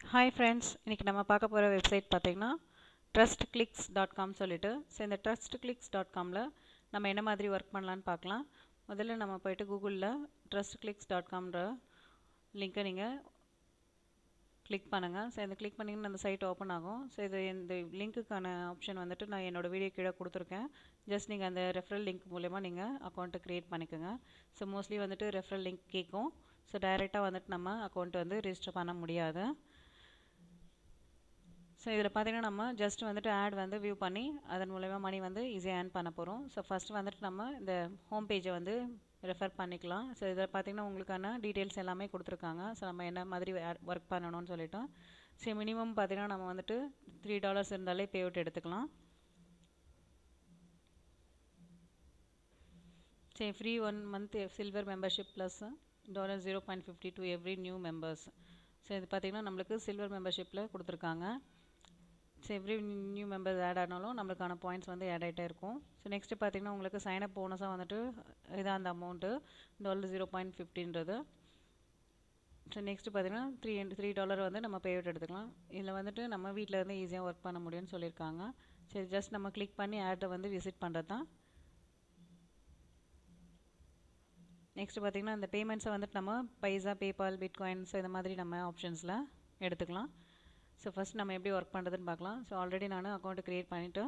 hi friends இன்றைக்கி நம்ம பார்க்க போகிற வெப்சைட் பார்த்திங்கன்னா ட்ரஸ்ட் கிளிக்ஸ் டாட் காம் சொல்லிட்டு ஸோ இந்த ட்ரஸ்ட் கிளிக்ஸ் டாட் காமில் நம்ம என்ன மாதிரி ஒர்க் பண்ணலான்னு பார்க்கலாம் முதல்ல நம்ம போயிட்டு கூகுளில் ட்ரஸ்ட் கிளிக்ஸ் டாட் காம்ன்ற லிங்க்கை நீங்கள் கிளிக் பண்ணுங்கள் ஸோ இந்த கிளிக் பண்ணிங்கன்னா அந்த சைட் ஓப்பன் ஆகும் ஸோ இது இந்த லிங்க்குக்கான ஆப்ஷன் வந்துட்டு நான் என்னோடய வீடியோ கீழே கொடுத்துருக்கேன் ஜஸ்ட் நீங்கள் அந்த ரெஃபரல் லிங்க் மூலயமா நீங்கள் அக்கௌண்ட்டை க்ரியேட் பண்ணிக்கோங்க ஸோ மோஸ்ட்லி வந்துட்டு ரெஃபரல் லிங்க் கேட்கும் ஸோ டைரெக்டாக வந்துட்டு நம்ம அக்கௌண்ட் வந்து ரிஜிஸ்டர் பண்ண முடியாது ஸோ இதில் பார்த்தீங்கன்னா நம்ம ஜஸ்ட் வந்துட்டு ஆட் வந்து வியூ பண்ணி அதன் மூலயமா மணி வந்து ஈஸியாக ஏர்ன் பண்ண போகிறோம் ஸோ ஃபஸ்ட்டு வந்துட்டு நம்ம இந்த ஹோம் பேஜை வந்து ரெஃபர் பண்ணிக்கலாம் ஸோ இதில் பார்த்தீங்கன்னா உங்களுக்கான டீட்டெயில்ஸ் எல்லாமே கொடுத்துருக்காங்க ஸோ நம்ம என்ன மாதிரி ஒர்க் பண்ணணும்னு சொல்லிட்டோம் ஸோ மினிமம் பார்த்தீங்கன்னா நம்ம வந்துட்டு த்ரீ டாலர்ஸ் இருந்தாலே பே அவுட் எடுத்துக்கலாம் சரி free one month silver membership plus dollar zero point fifty to every new members so இது பார்த்திங்கன்னா நம்மளுக்கு சில்வர் மெம்பர்ஷிப்பில் கொடுத்துருக்காங்க so every new members add ஆனாலும் நம்மளுக்கான பாயிண்ட்ஸ் வந்து ஆட் ஆகிட்டே இருக்கும் ஸோ நெக்ஸ்ட்டு பார்த்திங்கன்னா உங்களுக்கு சைனப் போனஸாக வந்துட்டு இதான் அந்த அமௌண்ட்டு டாலர் ஜீரோ பாயிண்ட் ஃபிஃப்டின்றது ஸோ நெக்ஸ்ட்டு பார்த்திங்கன்னா த்ரீ த்ரீ டாலர் வந்து நம்ம பே அவுட் எடுத்துக்கலாம் இதில் வந்துட்டு நம்ம வீட்டில் இருந்து ஈஸியாக ஒர்க் பண்ண முடியும்னு சொல்லியிருக்காங்க சரி ஜஸ்ட் நம்ம கிளிக் பண்ணி ஆட்டை வந்து விசிட் பண்ணுறது தான் நெக்ஸ்ட்டு பார்த்திங்கன்னா இந்த பேமெண்ட்ஸை வந்துட்டு நம்ம பைசா பேபால் பிட்காயின்ஸ் இந்த மாதிரி நம்ம ஆப்ஷன்ஸில் எடுத்துக்கலாம் ஸோ ஃபஸ்ட் நம்ம எப்படி ஒர்க் பண்ணுறதுன்னு பார்க்கலாம் ஸோ ஆல்ரெடி நான் அக்கௌண்ட்டு க்ரியேட் பண்ணிவிட்டு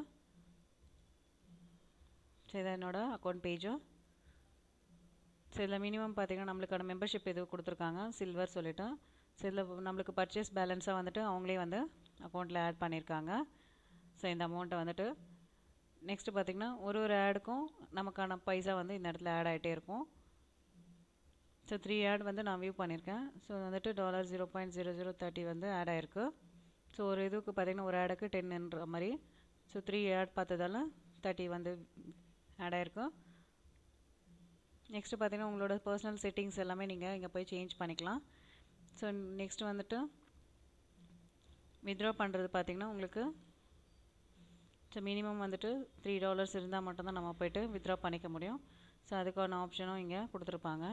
ஸோ இதை என்னோடய அக்கௌண்ட் பேஜும் ஸோ இதில் மினிமம் பார்த்திங்கன்னா நம்மளுக்கான மெம்பர்ஷிப் எதுவும் கொடுத்துருக்காங்க சில்வர் சொல்லிவிட்டு ஸோ இதில் நம்மளுக்கு பர்ச்சேஸ் பேலன்ஸாக வந்துட்டு அவங்களே வந்து அக்கௌண்ட்டில் ஆட் பண்ணியிருக்காங்க ஸோ இந்த அமௌண்ட்டை வந்துட்டு நெக்ஸ்ட்டு பார்த்திங்கன்னா ஒரு ஒரு ஆடுக்கும் நமக்கான பைசா வந்து இந்த இடத்துல ஆட் ஆகிட்டே இருக்கும் ஸோ த்ரீ ஆட் வந்து நான் வியூ பண்ணியிருக்கேன் ஸோ வந்துட்டு dollar zero point zero zero thirty வந்து ஆட் ஆகிருக்கு ஸோ ஒரு இதுக்கு பார்த்திங்கன்னா ஒரு ஆடுக்கு டென்னுன்ற மாதிரி ஸோ த்ரீ ஆட் பார்த்ததால தேர்ட்டி வந்து ஆட் ஆகிருக்கு நெக்ஸ்ட்டு பார்த்திங்கன்னா உங்களோட பர்சனல் செட்டிங்ஸ் எல்லாமே நீங்கள் இங்கே போய் சேஞ்ச் பண்ணிக்கலாம் ஸோ நெக்ஸ்ட்டு வந்துட்டு வித்ட்ரா பண்ணுறது பார்த்திங்கன்னா உங்களுக்கு ஸோ மினிமம் வந்துட்டு த்ரீ டாலர்ஸ் இருந்தால் மட்டும்தான் நம்ம போய்ட்டு வித்ட்ரா பண்ணிக்க முடியும் ஸோ அதுக்கான ஆப்ஷனும் இங்கே கொடுத்துருப்பாங்க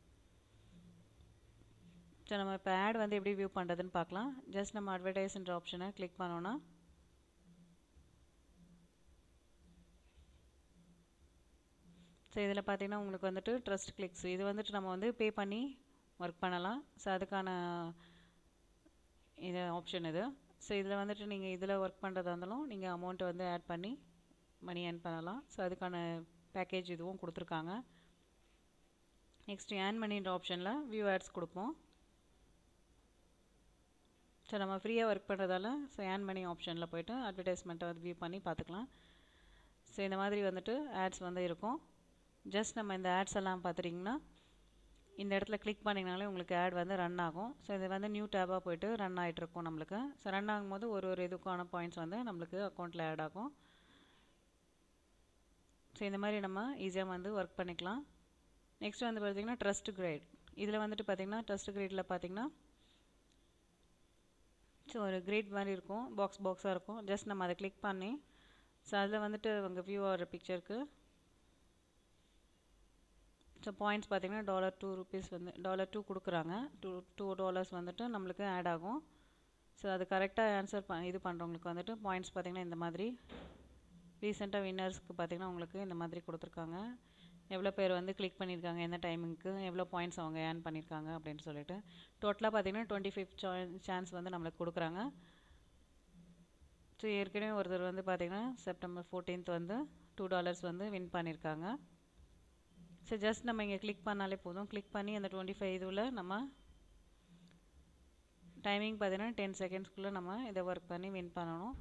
ஸோ நம்ம இப்போ ஆட் வந்து எப்படி வியூ பண்ணுறதுன்னு பார்க்கலாம் ஜஸ்ட் நம்ம அட்வர்டைஸ்ன்ற ஆப்ஷனை கிளிக் பண்ணோன்னா ஸோ இதில் பார்த்தீங்கன்னா உங்களுக்கு வந்துட்டு ட்ரஸ்ட் கிளிக்ஸ் இது வந்துட்டு நம்ம வந்து பே பண்ணி ஒர்க் பண்ணலாம் ஸோ அதுக்கான இது ஆப்ஷன் இது ஸோ இதில் வந்துட்டு நீங்கள் இதில் ஒர்க் பண்ணுறதா இருந்தாலும் நீங்கள் அமௌண்ட்டை வந்து ஆட் பண்ணி மணி ஏர்ன் பண்ணலாம் ஸோ அதுக்கான பேக்கேஜ் இதுவும் கொடுத்துருக்காங்க நெக்ஸ்ட் ஏர்ன் மணின்ற ஆப்ஷனில் வியூ ஆட்ஸ் கொடுப்போம் ஸோ நம்ம ஃப்ரீயாக ஒர்க் பண்ணுறதால ஸோ ஏர்ன் மணி ஆப்ஷனில் போய்ட்டு அட்வர்டைஸ்மெண்ட்டை வந்து வியூ பண்ணி பார்த்துக்கலாம் ஸோ இந்த மாதிரி வந்துட்டு ஆட்ஸ் வந்து இருக்கும் ஜஸ்ட் நம்ம இந்த ஆட்ஸ் எல்லாம் பார்த்துட்டிங்கன்னா இந்த இடத்துல கிளிக் பண்ணிங்கனாலே உங்களுக்கு ஆட் வந்து ரன் ஆகும் ஸோ இது வந்து நியூ டேபாக போய்ட்டு ரன் ஆகிட்ருக்கும் நம்மளுக்கு ஸோ ரன் ஆகும்போது ஒரு ஒரு இதுக்கான பாயிண்ட்ஸ் வந்து நம்மளுக்கு அக்கௌண்ட்டில் ஆட் ஆகும் ஸோ இந்த மாதிரி நம்ம ஈஸியாக வந்து ஒர்க் பண்ணிக்கலாம் நெக்ஸ்ட் வந்து பார்த்திங்கன்னா ட்ரஸ்ட் கிரேட் இதில் வந்துட்டு பார்த்திங்கன்னா ட்ரஸ்ட் கிரேடில் பார்த்திங்கன்னா ஸோ ஒரு கிரேட் மாதிரி இருக்கும் பாக்ஸ் பாக்ஸாக இருக்கும் ஜஸ்ட் நம்ம அதை கிளிக் பண்ணி ஸோ அதில் வந்துட்டு உங்கள் வியூ ஆகிற பிக்சருக்கு ஸோ பாயிண்ட்ஸ் பார்த்திங்கன்னா டாலர் டூ ருபீஸ் வந்து டாலர் டூ கொடுக்குறாங்க டூ டூ டாலர்ஸ் வந்துட்டு நம்மளுக்கு ஆட் ஆகும் ஸோ அது கரெக்டாக ஆன்சர் ப இது பண்ணுறவங்களுக்கு வந்துட்டு பாயிண்ட்ஸ் பார்த்திங்கன்னா இந்த மாதிரி ரீசெண்டாக வின்னர்ஸ்க்கு பார்த்திங்கன்னா உங்களுக்கு இந்த மாதிரி கொடுத்துருக்காங்க எவ்வளோ பேர் வந்து கிளிக் பண்ணியிருக்காங்க எந்த டைமிங்க்கு எவ்வளோ பாயிண்ட்ஸ் அவங்க ஏர்ன் பண்ணியிருக்காங்க அப்படின்னு சொல்லிட்டு டோட்டலாக பார்த்திங்கன்னா டுவெண்ட்டி ஃபிஃப்த் சான்ஸ் வந்து நம்மளுக்கு கொடுக்குறாங்க ஸோ ஏற்கனவே ஒருத்தர் வந்து பார்த்திங்கன்னா செப்டம்பர் ஃபோர்டீன்த் வந்து டூ டாலர்ஸ் வந்து வின் பண்ணியிருக்காங்க ஸோ ஜஸ்ட் நம்ம இங்கே கிளிக் பண்ணாலே போதும் கிளிக் பண்ணி அந்த டுவெண்ட்டி ஃபைவ் இதுவில் நம்ம டைமிங் பார்த்திங்கன்னா டென் செகண்ட்ஸ்க்குள்ளே நம்ம இதை ஒர்க் பண்ணி வின் பண்ணணும்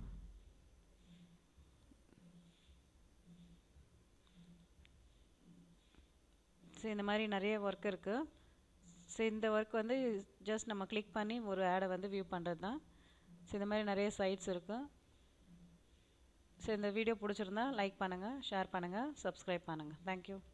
ஸோ இந்த மாதிரி நிறைய ஒர்க் இருக்குது ஸோ இந்த ஒர்க் வந்து ஜஸ்ட் நம்ம கிளிக் பண்ணி ஒரு ஆடை வந்து வியூ பண்ணுறது தான் ஸோ இந்த மாதிரி நிறைய சைட்ஸ் இருக்குது ஸோ இந்த வீடியோ பிடிச்சிருந்தா லைக் பண்ணுங்கள் ஷேர் பண்ணுங்கள் சப்ஸ்கிரைப் பண்ணுங்கள் தேங்க்யூ